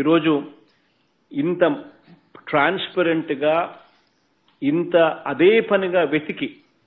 ఈరోజు ఇంత ట్రాన్స్పరెంట్గా ఇంత అదే పనిగా వెతికి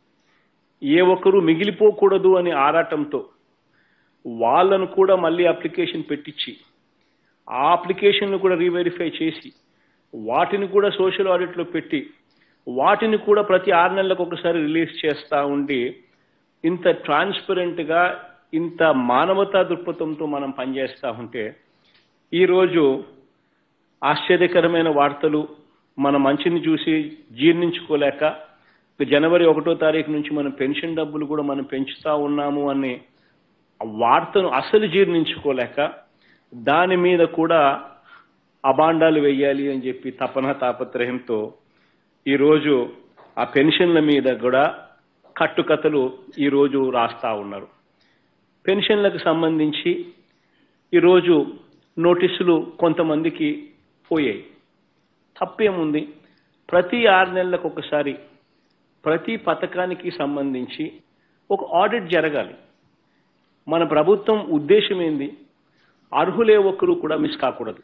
ఏ ఒక్కరూ మిగిలిపోకూడదు అని ఆరాటంతో వాళ్ళను కూడా మళ్ళీ అప్లికేషన్ పెట్టించి ఆ అప్లికేషన్ను కూడా రీవెరిఫై చేసి వాటిని కూడా సోషల్ ఆడిట్లో పెట్టి వాటిని కూడా ప్రతి ఆరు నెలలకు ఒకసారి రిలీజ్ చేస్తూ ఉండి ఇంత ట్రాన్స్పరెంట్గా ఇంత మానవతా దృక్పథంతో మనం పనిచేస్తూ ఉంటే ఈరోజు ఆశ్చర్యకరమైన వార్తలు మన మంచిని చూసి జీర్ణించుకోలేక జనవరి ఒకటో తారీఖు నుంచి మనం పెన్షన్ డబ్బులు కూడా మనం పెంచుతా ఉన్నాము అనే ఆ వార్తను అసలు జీర్ణించుకోలేక దాని మీద కూడా అబాండాలు వెయ్యాలి అని చెప్పి తపన తాపత్రయంతో ఈరోజు ఆ పెన్షన్ల మీద కూడా కట్టుకథలు ఈరోజు రాస్తా ఉన్నారు పెన్షన్లకు సంబంధించి ఈరోజు నోటీసులు కొంతమందికి పోయాయి తప్పేముంది ప్రతి ఆరు నెలలకు ఒకసారి ప్రతి పథకానికి సంబంధించి ఒక ఆడిట్ జరగాలి మన ప్రభుత్వం ఉద్దేశం ఏంది అర్హులే ఒక్కరు కూడా మిస్ కాకూడదు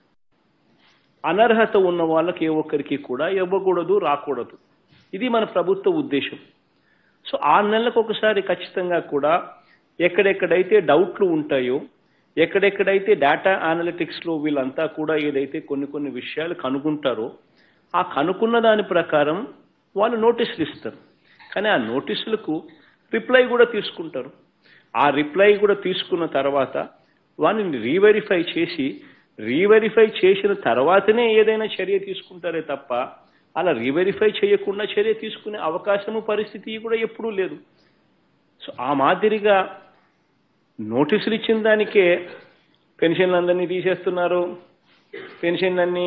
అనర్హత ఉన్న వాళ్ళకి ఏ ఒక్కరికి కూడా ఇవ్వకూడదు రాకూడదు ఇది మన ప్రభుత్వ ఉద్దేశం సో ఆరు నెలలకు ఒకసారి ఖచ్చితంగా కూడా ఎక్కడెక్కడైతే డౌట్లు ఉంటాయో ఎక్కడెక్కడైతే డేటా అనలిటిక్స్లో వీళ్ళంతా కూడా ఏదైతే కొన్ని కొన్ని విషయాలు కనుగొంటారో ఆ కనుక్కున్న దాని ప్రకారం వాళ్ళు నోటీసులు ఇస్తారు కానీ ఆ నోటీసులకు రిప్లై కూడా తీసుకుంటారు ఆ రిప్లై కూడా తీసుకున్న తర్వాత వాటిని రీవెరిఫై చేసి రీవెరిఫై చేసిన తర్వాతనే ఏదైనా చర్య తీసుకుంటారే తప్ప అలా రీవెరిఫై చేయకుండా చర్య తీసుకునే అవకాశము పరిస్థితి కూడా ఎప్పుడూ లేదు సో ఆ మాదిరిగా నోటీసులు ఇచ్చిన దానికే పెన్షన్లందరినీ తీసేస్తున్నారు పెన్షన్లన్నీ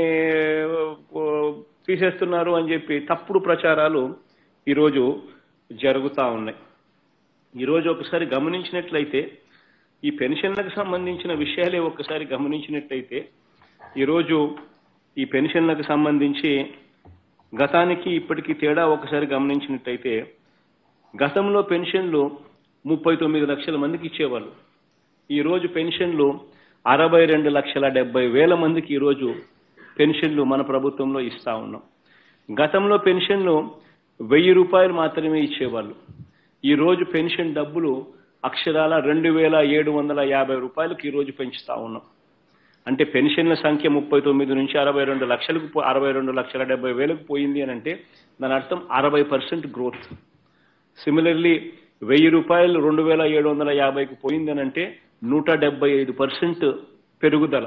ఓ, తీసేస్తున్నారు అని చెప్పి తప్పుడు ప్రచారాలు ఈరోజు జరుగుతూ ఉన్నాయి ఈరోజు ఒకసారి గమనించినట్లయితే ఈ పెన్షన్లకు సంబంధించిన విషయాలే ఒకసారి గమనించినట్లయితే ఈరోజు ఈ పెన్షన్లకు సంబంధించి గతానికి ఇప్పటికీ తేడా ఒకసారి గమనించినట్టయితే గతంలో పెన్షన్లు ముప్పై తొమ్మిది లక్షల మందికి ఇచ్చేవాళ్ళు ఈరోజు పెన్షన్లు అరవై రెండు లక్షల డెబ్బై వేల మందికి ఈరోజు పెన్షన్లు మన ప్రభుత్వంలో ఇస్తా ఉన్నాం గతంలో పెన్షన్లు వెయ్యి రూపాయలు మాత్రమే ఇచ్చేవాళ్ళు ఈరోజు పెన్షన్ డబ్బులు అక్షరాల రెండు వేల ఏడు వందల యాభై రూపాయలకు ఈరోజు పెంచుతా ఉన్నాం అంటే పెన్షన్ల సంఖ్య ముప్పై తొమ్మిది నుంచి అరవై రెండు లక్షలకు పో- అరవై రెండు లక్షల డెబ్బై వేలకు పోయింది అని అంటే దాని అర్థం అరవై పర్సెంట్ గ్రోత్ సిమిలర్లీ వెయ్యి రూపాయలు రెండు వేల ఏడు వందల యాభైకి పోయింది అని అంటే నూట డెబ్బై ఐదు పర్సెంట్ పెరుగుదల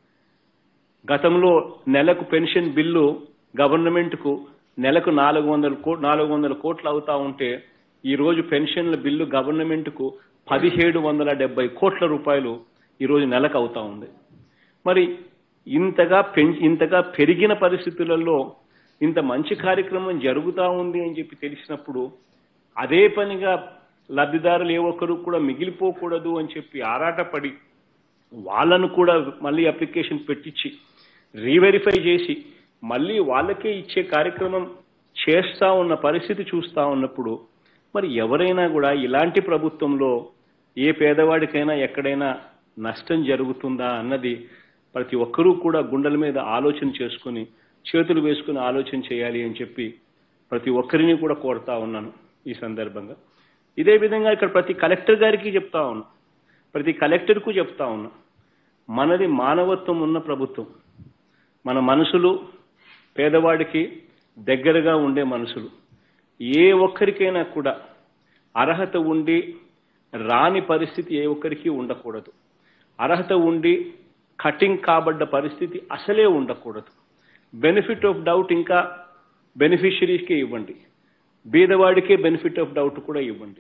గతంలో నెలకు పెన్షన్ బిల్లు గవర్నమెంట్కు నెలకు నాలుగు వందల కో నాలుగు వందల కోట్లు అవుతా ఉంటే ఈ రోజు పెన్షన్ల బిల్లు గవర్నమెంట్కు పదిహేడు వందల డెబ్బై కోట్ల రూపాయలు ఈరోజు నెలకు అవుతా ఉంది మరి ఇంతగా పెం ఇంతగా పెరిగిన పరిస్థితులలో ఇంత మంచి కార్యక్రమం జరుగుతూ ఉంది అని చెప్పి తెలిసినప్పుడు అదే పనిగా లబ్ధిదారులు ఏ ఒక్కరు కూడా మిగిలిపోకూడదు అని చెప్పి ఆరాటపడి వాళ్ళను కూడా మళ్ళీ అప్లికేషన్ పెట్టించి రీవెరిఫై చేసి మళ్ళీ వాళ్ళకే ఇచ్చే కార్యక్రమం చేస్తా ఉన్న పరిస్థితి చూస్తా ఉన్నప్పుడు మరి ఎవరైనా కూడా ఇలాంటి ప్రభుత్వంలో ఏ పేదవాడికైనా ఎక్కడైనా నష్టం జరుగుతుందా అన్నది ప్రతి ఒక్కరూ కూడా గుండెల మీద ఆలోచన చేసుకుని చేతులు వేసుకుని ఆలోచన చేయాలి అని చెప్పి ప్రతి ఒక్కరిని కూడా కోరుతా ఉన్నాను ఈ సందర్భంగా ఇదే విధంగా ఇక్కడ ప్రతి కలెక్టర్ గారికి చెప్తా ఉన్నా ప్రతి కలెక్టర్కు చెప్తా ఉన్నా మనది మానవత్వం ఉన్న ప్రభుత్వం మన మనసులు పేదవాడికి దగ్గరగా ఉండే మనసులు ఏ ఒక్కరికైనా కూడా అర్హత ఉండి రాని పరిస్థితి ఏ ఒక్కరికి ఉండకూడదు అర్హత ఉండి కటింగ్ కాబడ్డ పరిస్థితి అసలే ఉండకూడదు బెనిఫిట్ ఆఫ్ డౌట్ ఇంకా బెనిఫిషరీస్కే ఇవ్వండి బీదవాడికే బెనిఫిట్ ఆఫ్ డౌట్ కూడా ఇవ్వండి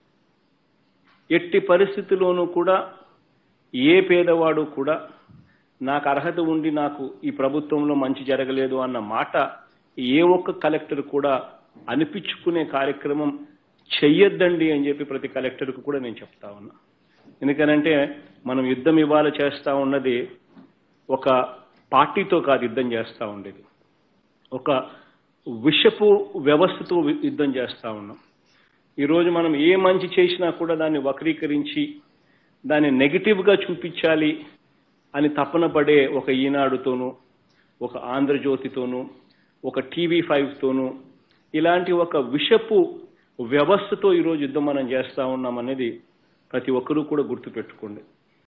ఎట్టి పరిస్థితిలోనూ కూడా ఏ పేదవాడు కూడా నాకు అర్హత ఉండి నాకు ఈ ప్రభుత్వంలో మంచి జరగలేదు అన్న మాట ఏ ఒక్క కలెక్టర్ కూడా అనిపించుకునే కార్యక్రమం చెయ్యొద్దండి అని చెప్పి ప్రతి కలెక్టర్కు కూడా నేను చెప్తా ఉన్నా ఎందుకనంటే మనం యుద్ధం ఇవాళ చేస్తా ఉన్నది ఒక పార్టీతో కాదు యుద్ధం చేస్తా ఉండేది ఒక విషపు వ్యవస్థతో వి- యుద్ధం చేస్తా ఉన్నాం ఈరోజు మనం ఏ మంచి చేసినా కూడా దాన్ని వక్రీకరించి దాన్ని నెగిటివ్గా చూపించాలి అని తపన పడే ఒక ఈనాడుతోనూ ఒక ఆంధ్రజ్యోతితోనూ ఒక టీవీ ఫైవ్తోనూ ఇలాంటి ఒక విషపు వ్యవస్థతో ఈరోజు యుద్ధం మనం చేస్తా ఉన్నాం అనేది ప్రతి ఒక్కరూ కూడా గుర్తుపెట్టుకోండి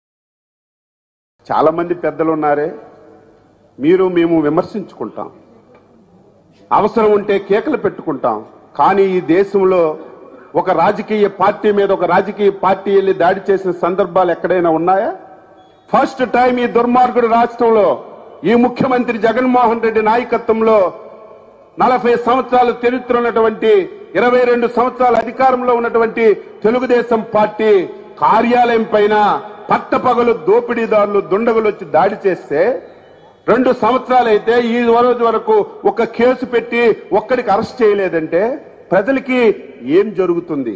చాలా మంది పెద్దలు ఉన్నారే మీరు మేము విమర్శించుకుంటాం అవసరం ఉంటే కేకలు పెట్టుకుంటాం కానీ ఈ దేశంలో ఒక రాజకీయ పార్టీ మీద ఒక రాజకీయ పార్టీ వెళ్ళి దాడి చేసిన సందర్భాలు ఎక్కడైనా ఉన్నాయా ఫస్ట్ టైం ఈ దుర్మార్గుడు రాష్ట్రంలో ఈ ముఖ్యమంత్రి జగన్మోహన్ రెడ్డి నాయకత్వంలో నలభై సంవత్సరాల చరిత్ర ఉన్నటువంటి ఇరవై రెండు సంవత్సరాల అధికారంలో ఉన్నటువంటి తెలుగుదేశం పార్టీ కార్యాలయం పైన పట్టపగలు దోపిడీదారులు దుండగులు వచ్చి దాడి చేస్తే రెండు సంవత్సరాలైతే ఈ రోజు వరకు ఒక కేసు పెట్టి ఒక్కడికి అరెస్ట్ చేయలేదంటే ప్రజలకి ఏం జరుగుతుంది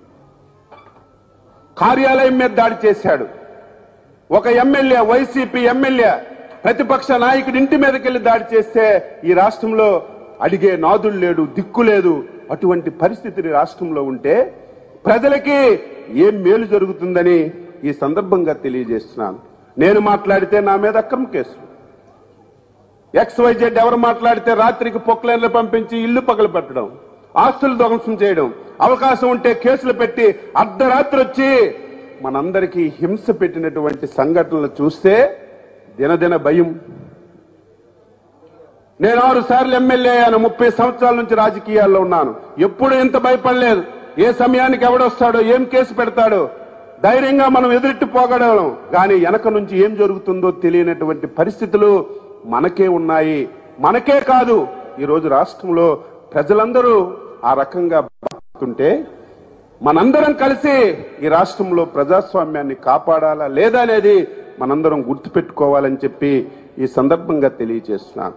కార్యాలయం మీద దాడి చేశాడు ఒక ఎమ్మెల్యే వైసీపీ ఎమ్మెల్యే ప్రతిపక్ష నాయకుడి ఇంటి మీదకెళ్లి దాడి చేస్తే ఈ రాష్ట్రంలో అడిగే నాదుడు లేడు దిక్కు లేదు అటువంటి పరిస్థితి ఈ రాష్ట్రంలో ఉంటే ప్రజలకి ఏం మేలు జరుగుతుందని ఈ సందర్భంగా తెలియజేస్తున్నాను నేను మాట్లాడితే నా మీద అక్రమ కేసు ఎక్స్ వైజెడ్ ఎవరు మాట్లాడితే రాత్రికి పొక్లైన్లు పంపించి ఇల్లు పగలు పెట్టడం ఆస్తులు ధ్వంసం చేయడం అవకాశం ఉంటే కేసులు పెట్టి అర్ధరాత్రి వచ్చి మనందరికీ హింస పెట్టినటువంటి సంఘటనలు చూస్తే దినదిన భయం నేను ఆరు సార్లు ఎమ్మెల్యే అయ్యాను ముప్పై సంవత్సరాల నుంచి రాజకీయాల్లో ఉన్నాను ఎప్పుడు ఎంత భయపడలేదు ఏ సమయానికి ఎవడొస్తాడో ఏం కేసు పెడతాడో ధైర్యంగా మనం ఎదురెట్టి పోగడగలం కానీ వెనక నుంచి ఏం జరుగుతుందో తెలియనటువంటి పరిస్థితులు మనకే ఉన్నాయి మనకే కాదు ఈ రోజు రాష్ట్రంలో ప్రజలందరూ ఆ రకంగా బతుకుతుంటే మనందరం కలిసి ఈ రాష్ట్రంలో ప్రజాస్వామ్యాన్ని కాపాడాలా లేదా అనేది మనందరం గుర్తుపెట్టుకోవాలని చెప్పి ఈ సందర్భంగా తెలియజేస్తున్నాను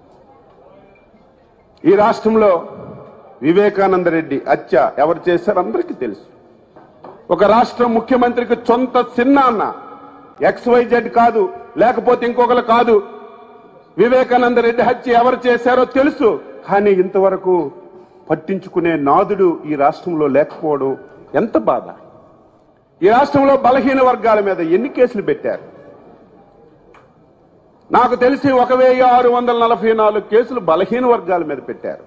ఈ రాష్ట్రంలో వివేకానంద రెడ్డి హత్య ఎవరు చేశారు అందరికీ తెలుసు ఒక రాష్ట్ర ముఖ్యమంత్రికి సొంత చిన్న అన్న ఎక్స్వైజెడ్ కాదు లేకపోతే ఇంకొకరు కాదు వివేకానంద రెడ్డి హత్య ఎవరు చేశారో తెలుసు కానీ ఇంతవరకు పట్టించుకునే నాదుడు ఈ రాష్ట్రంలో లేకపోవడం ఎంత బాధ ఈ రాష్ట్రంలో బలహీన వర్గాల మీద ఎన్ని కేసులు పెట్టారు నాకు తెలిసి ఒక వెయ్యి ఆరు వందల నలభై నాలుగు కేసులు బలహీన వర్గాల మీద పెట్టారు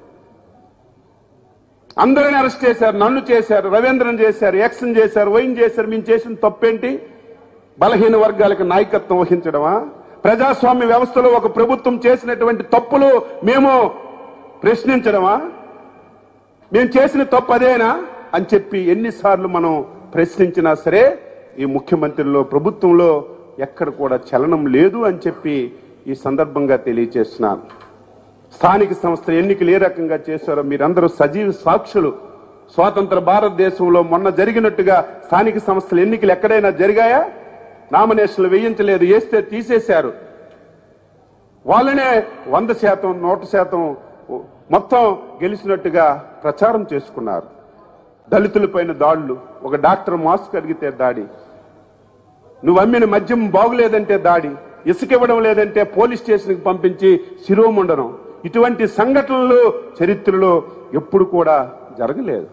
అందరిని అరెస్ట్ చేశారు నన్ను చేశారు రవీంద్రన్ చేశారు ఎక్సన్ చేశారు వైన్ చేశారు మేము చేసిన తప్పేంటి బలహీన వర్గాలకు నాయకత్వం వహించడమా ప్రజాస్వామ్య వ్యవస్థలో ఒక ప్రభుత్వం చేసినటువంటి తప్పులు మేము ప్రశ్నించడమా మేము చేసిన తప్పు అదేనా అని చెప్పి ఎన్నిసార్లు మనం ప్రశ్నించినా సరే ఈ ముఖ్యమంత్రిలో ప్రభుత్వంలో ఎక్కడ కూడా చలనం లేదు అని చెప్పి ఈ సందర్భంగా తెలియజేస్తున్నాను స్థానిక సంస్థ ఎన్నికలు ఏ రకంగా చేశారో మీరందరూ సజీవ సాక్షులు స్వాతంత్ర భారతదేశంలో మొన్న జరిగినట్టుగా స్థానిక సంస్థల ఎన్నికలు ఎక్కడైనా జరిగాయా నామినేషన్లు వేయించలేదు వేస్తే తీసేశారు వాళ్ళనే వంద శాతం నూట శాతం మొత్తం గెలిచినట్టుగా ప్రచారం చేసుకున్నారు దళితులపైన దాడులు ఒక డాక్టర్ మాస్క్ అడిగితే దాడి నువ్వు అమ్మిన మద్యం బాగులేదంటే దాడి ఇసుక ఇవ్వడం లేదంటే పోలీస్ స్టేషన్కి పంపించి శిరోముండనం ఇటువంటి సంఘటనలు చరిత్రలో ఎప్పుడు కూడా జరగలేదు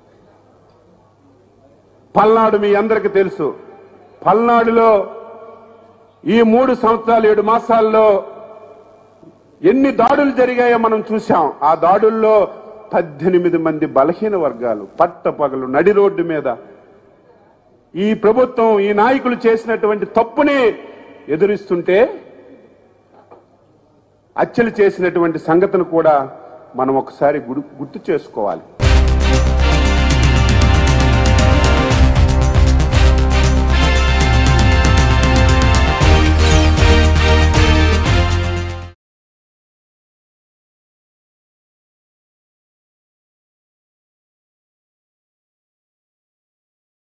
పల్నాడు మీ అందరికీ తెలుసు పల్నాడులో ఈ మూడు సంవత్సరాలు ఏడు మాసాల్లో ఎన్ని దాడులు జరిగాయో మనం చూశాం ఆ దాడుల్లో పద్దెనిమిది మంది బలహీన వర్గాలు పట్టపగలు నడి రోడ్డు మీద ఈ ప్రభుత్వం ఈ నాయకులు చేసినటువంటి తప్పుని ఎదురిస్తుంటే హత్యలు చేసినటువంటి సంగతిని కూడా మనం ఒకసారి గుర్తు చేసుకోవాలి